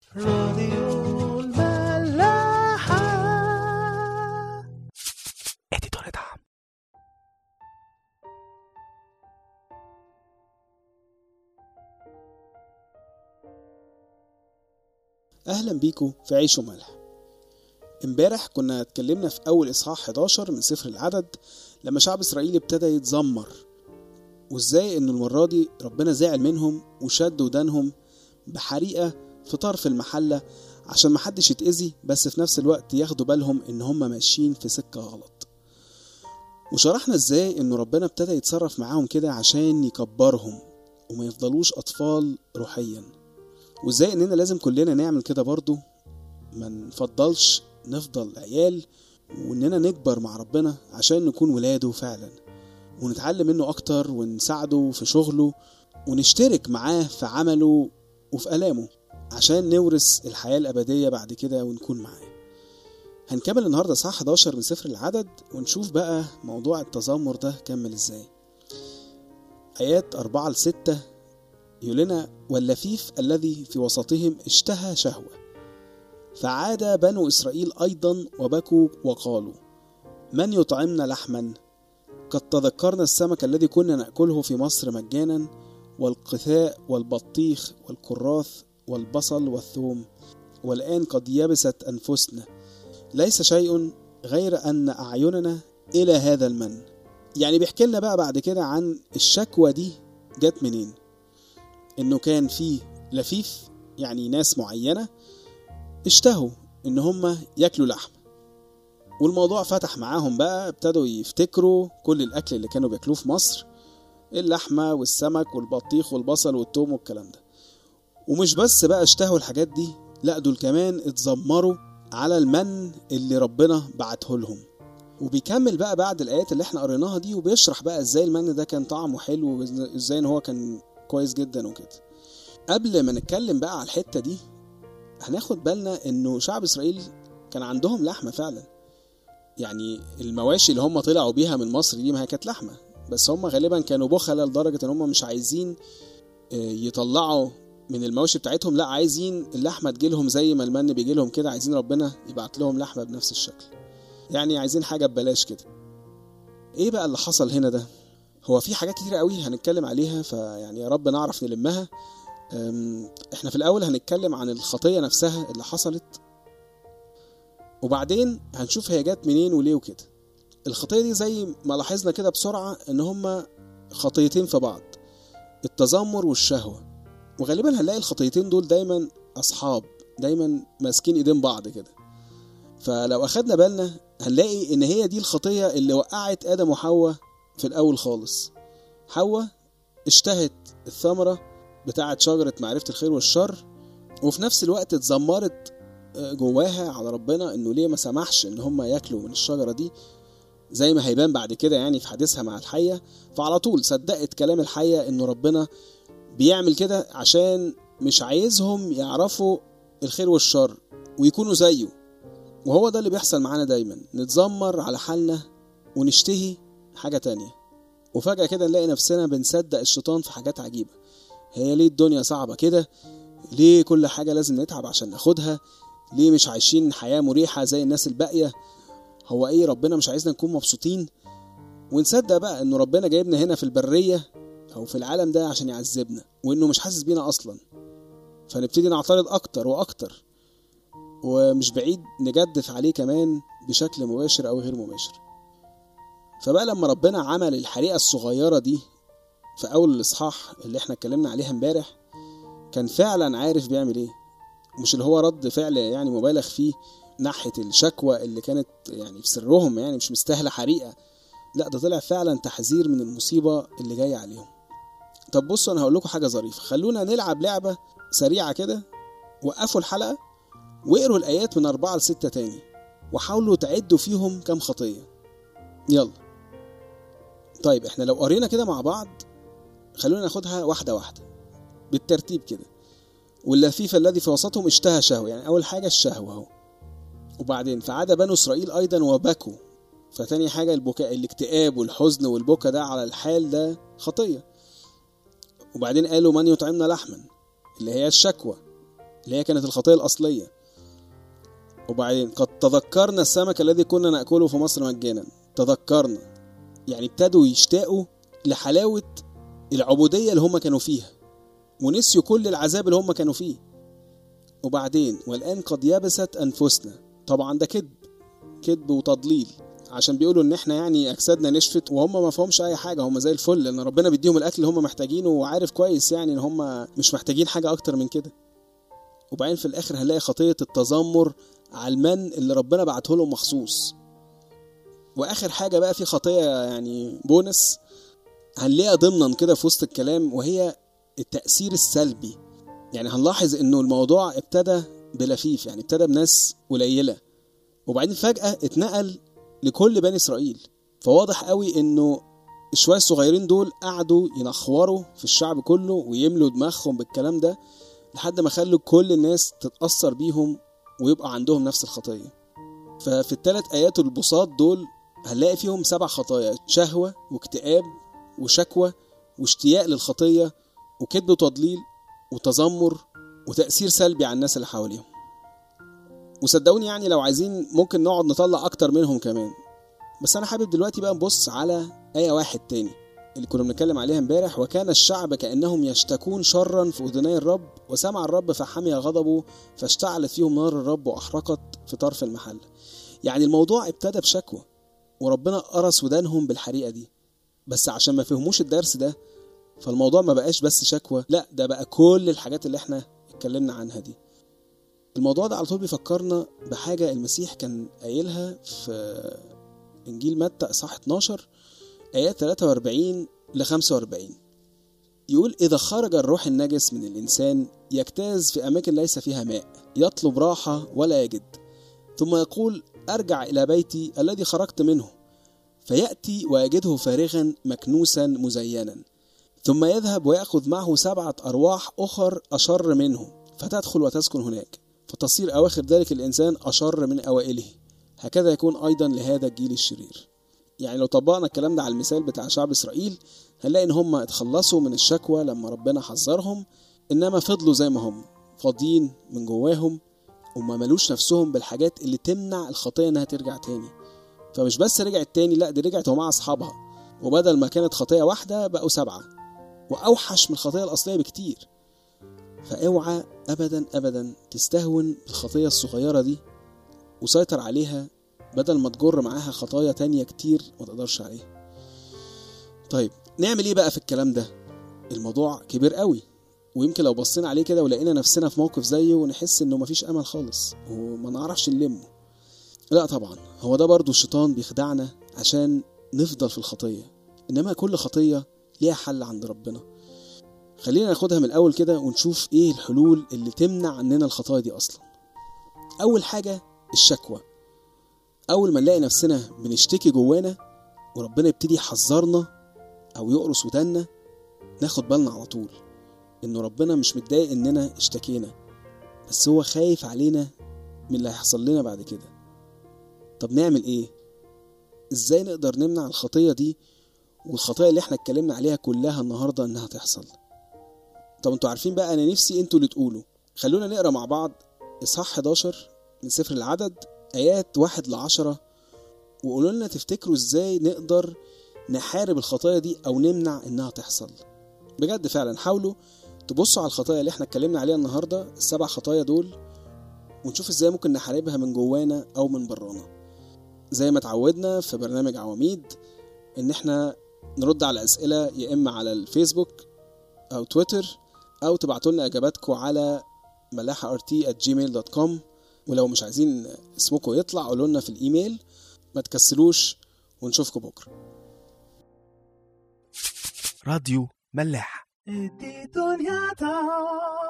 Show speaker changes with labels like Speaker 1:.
Speaker 1: راديو الملاحة اديتور دعم
Speaker 2: اهلا بيكم في عيش وملح امبارح كنا اتكلمنا في اول اصحاح 11 من سفر العدد لما شعب اسرائيل ابتدى يتذمر وازاي ان المره دي ربنا زعل منهم وشد ودانهم بحريقه في طرف المحله عشان محدش يتاذي بس في نفس الوقت ياخدوا بالهم ان هم ماشيين في سكه غلط وشرحنا ازاي ان ربنا ابتدى يتصرف معاهم كده عشان يكبرهم وما يفضلوش اطفال روحيا وازاي اننا لازم كلنا نعمل كده برضو ما نفضلش نفضل عيال واننا نكبر مع ربنا عشان نكون ولاده فعلا ونتعلم منه اكتر ونساعده في شغله ونشترك معاه في عمله وفي الامه عشان نورث الحياة الأبدية بعد كده ونكون معاه هنكمل النهاردة صح 11 من سفر العدد ونشوف بقى موضوع التذمر ده كمل ازاي آيات أربعة لستة يقول لنا واللفيف الذي في وسطهم اشتهى شهوة فعاد بنو إسرائيل أيضا وبكوا وقالوا من يطعمنا لحما قد تذكرنا السمك الذي كنا نأكله في مصر مجانا والقثاء والبطيخ والكراث والبصل والثوم والآن قد يبست أنفسنا ليس شيء غير أن أعيننا إلى هذا المن يعني بيحكي لنا بقى بعد كده عن الشكوى دي جت منين انه كان في لفيف يعني ناس معينة اشتهوا ان هم ياكلوا لحم والموضوع فتح معاهم بقى ابتدوا يفتكروا كل الاكل اللي كانوا بياكلوه في مصر اللحمة والسمك والبطيخ والبصل والثوم والكلام ده ومش بس بقى اشتهوا الحاجات دي لا دول كمان اتذمروا على المن اللي ربنا بعته لهم وبيكمل بقى بعد الايات اللي احنا قريناها دي وبيشرح بقى ازاي المن ده كان طعمه حلو وازاي ان هو كان كويس جدا وكده قبل ما نتكلم بقى على الحتة دي هناخد بالنا انه شعب اسرائيل كان عندهم لحمة فعلا يعني المواشي اللي هم طلعوا بيها من مصر دي ما هي كانت لحمة بس هم غالبا كانوا بخلة لدرجة ان هم مش عايزين يطلعوا من المواشي بتاعتهم لا عايزين اللحمة تجيلهم زي ما المن بيجيلهم كده عايزين ربنا يبعت لهم لحمة بنفس الشكل يعني عايزين حاجة ببلاش كده ايه بقى اللي حصل هنا ده هو في حاجات كتير قوي هنتكلم عليها فيعني يا رب نعرف نلمها احنا في الاول هنتكلم عن الخطية نفسها اللي حصلت وبعدين هنشوف هي جت منين وليه وكده الخطية دي زي ما لاحظنا كده بسرعة ان هما خطيتين في بعض التذمر والشهوة وغالبا هنلاقي الخطيتين دول دايما اصحاب دايما ماسكين ايدين بعض كده فلو اخدنا بالنا هنلاقي ان هي دي الخطية اللي وقعت ادم وحواء في الأول خالص حواء اشتهت الثمرة بتاعة شجرة معرفة الخير والشر وفي نفس الوقت اتذمرت جواها على ربنا انه ليه ما سمحش ان هم ياكلوا من الشجرة دي زي ما هيبان بعد كده يعني في حديثها مع الحية فعلى طول صدقت كلام الحية انه ربنا بيعمل كده عشان مش عايزهم يعرفوا الخير والشر ويكونوا زيه وهو ده اللي بيحصل معانا دايما نتذمر على حالنا ونشتهي حاجة تانية وفجأة كده نلاقي نفسنا بنصدق الشيطان في حاجات عجيبة هي ليه الدنيا صعبة كده ليه كل حاجة لازم نتعب عشان ناخدها ليه مش عايشين حياة مريحة زي الناس الباقية هو ايه ربنا مش عايزنا نكون مبسوطين ونصدق بقى انه ربنا جايبنا هنا في البرية او في العالم ده عشان يعذبنا وانه مش حاسس بينا اصلا فنبتدي نعترض اكتر واكتر ومش بعيد نجدف عليه كمان بشكل مباشر او غير مباشر فبقى لما ربنا عمل الحريقة الصغيرة دي في أول الإصحاح اللي احنا اتكلمنا عليها امبارح كان فعلا عارف بيعمل ايه مش اللي هو رد فعل يعني مبالغ فيه ناحية الشكوى اللي كانت يعني في سرهم يعني مش مستاهلة حريقة لا ده طلع فعلا تحذير من المصيبة اللي جاية عليهم طب بصوا أنا هقول لكم حاجة ظريفة خلونا نلعب لعبة سريعة كده وقفوا الحلقة واقروا الآيات من أربعة لستة تاني وحاولوا تعدوا فيهم كام خطية يلا طيب احنا لو قرينا كده مع بعض خلونا ناخدها واحدة واحدة بالترتيب كده واللفيف الذي في وسطهم اشتهى شهوة يعني أول حاجة الشهوة أهو وبعدين فعاد بنو إسرائيل أيضا وبكوا فتاني حاجة البكاء الاكتئاب والحزن والبكا ده على الحال ده خطية وبعدين قالوا من يطعمنا لحما اللي هي الشكوى اللي هي كانت الخطية الأصلية وبعدين قد تذكرنا السمك الذي كنا نأكله في مصر مجانا تذكرنا يعني ابتدوا يشتاقوا لحلاوة العبودية اللي هم كانوا فيها ونسيوا كل العذاب اللي هم كانوا فيه وبعدين والآن قد يبست أنفسنا طبعا ده كذب كذب وتضليل عشان بيقولوا ان احنا يعني اجسادنا نشفت وهم ما فهمش اي حاجه هم زي الفل لان ربنا بيديهم الاكل اللي هم محتاجينه وعارف كويس يعني ان هم مش محتاجين حاجه اكتر من كده وبعدين في الاخر هنلاقي خطيه التذمر على المن اللي ربنا بعته لهم مخصوص واخر حاجه بقى في خطيه يعني بونس هنلاقيها ضمنا كده في وسط الكلام وهي التاثير السلبي يعني هنلاحظ انه الموضوع ابتدى بلفيف يعني ابتدى بناس قليله وبعدين فجاه اتنقل لكل بني اسرائيل فواضح قوي انه الشوية الصغيرين دول قعدوا ينخوروا في الشعب كله ويملوا دماغهم بالكلام ده لحد ما خلوا كل الناس تتأثر بيهم ويبقى عندهم نفس الخطية ففي الثلاث آيات البساط دول هنلاقي فيهم سبع خطايا شهوة واكتئاب وشكوى واشتياق للخطية وكذب وتضليل وتذمر وتأثير سلبي على الناس اللي حواليهم وصدقوني يعني لو عايزين ممكن نقعد نطلع أكتر منهم كمان بس أنا حابب دلوقتي بقى نبص على آية واحد تاني اللي كنا بنتكلم عليها امبارح وكان الشعب كأنهم يشتكون شرا في أذني الرب وسمع الرب فحمي غضبه فاشتعلت فيهم نار الرب وأحرقت في طرف المحل يعني الموضوع ابتدى بشكوى وربنا قرص ودانهم بالحريقة دي بس عشان ما فهموش الدرس ده فالموضوع ما بقاش بس شكوى لا ده بقى كل الحاجات اللي احنا اتكلمنا عنها دي الموضوع ده على طول بيفكرنا بحاجة المسيح كان قايلها في إنجيل متى إصحاح 12 آيات 43 ل 45 يقول إذا خرج الروح النجس من الإنسان يجتاز في أماكن ليس فيها ماء يطلب راحة ولا يجد ثم يقول أرجع إلى بيتي الذي خرجت منه فيأتي ويجده فارغا مكنوسا مزينا ثم يذهب ويأخذ معه سبعة أرواح أخر أشر منه فتدخل وتسكن هناك فتصير أواخر ذلك الإنسان أشر من أوائله هكذا يكون أيضا لهذا الجيل الشرير يعني لو طبقنا الكلام ده على المثال بتاع شعب إسرائيل هنلاقي إن هم اتخلصوا من الشكوى لما ربنا حذرهم إنما فضلوا زي ما هم فاضيين من جواهم وما ملوش نفسهم بالحاجات اللي تمنع الخطية إنها ترجع تاني فمش بس رجعت تاني لا دي رجعت ومع أصحابها وبدل ما كانت خطية واحدة بقوا سبعة وأوحش من الخطية الأصلية بكتير فاوعى أبدا أبدا تستهون بالخطية الصغيرة دي وسيطر عليها بدل ما تجر معاها خطايا تانية كتير ما تقدرش عليها طيب نعمل ايه بقى في الكلام ده الموضوع كبير قوي ويمكن لو بصينا عليه كده ولقينا نفسنا في موقف زيه ونحس انه مفيش امل خالص وما نعرفش نلمه لا طبعا هو ده برضو الشيطان بيخدعنا عشان نفضل في الخطية انما كل خطية ليها حل عند ربنا خلينا ناخدها من الاول كده ونشوف ايه الحلول اللي تمنع عننا الخطايا دي اصلا اول حاجة الشكوى اول ما نلاقي نفسنا بنشتكي جوانا وربنا يبتدي يحذرنا او يقرص ودنا ناخد بالنا على طول انه ربنا مش متضايق اننا اشتكينا بس هو خايف علينا من اللي هيحصل لنا بعد كده طب نعمل ايه ازاي نقدر نمنع الخطية دي والخطايا اللي احنا اتكلمنا عليها كلها النهاردة انها تحصل طب انتوا عارفين بقى انا نفسي انتوا اللي تقولوا خلونا نقرا مع بعض اصحاح 11 من سفر العدد ايات واحد لعشرة وقولوا لنا تفتكروا ازاي نقدر نحارب الخطايا دي او نمنع انها تحصل بجد فعلا حاولوا تبصوا على الخطايا اللي احنا اتكلمنا عليها النهارده السبع خطايا دول ونشوف ازاي ممكن نحاربها من جوانا او من برانا زي ما اتعودنا في برنامج عواميد ان احنا نرد على اسئله يا اما على الفيسبوك او تويتر او تبعتوا لنا اجاباتكم على ملاحه rt at gmail.com ولو مش عايزين اسمكم يطلع قولوا لنا في الايميل ما تكسلوش ونشوفكم بكره
Speaker 1: راديو ملاح
Speaker 3: ادي دنيا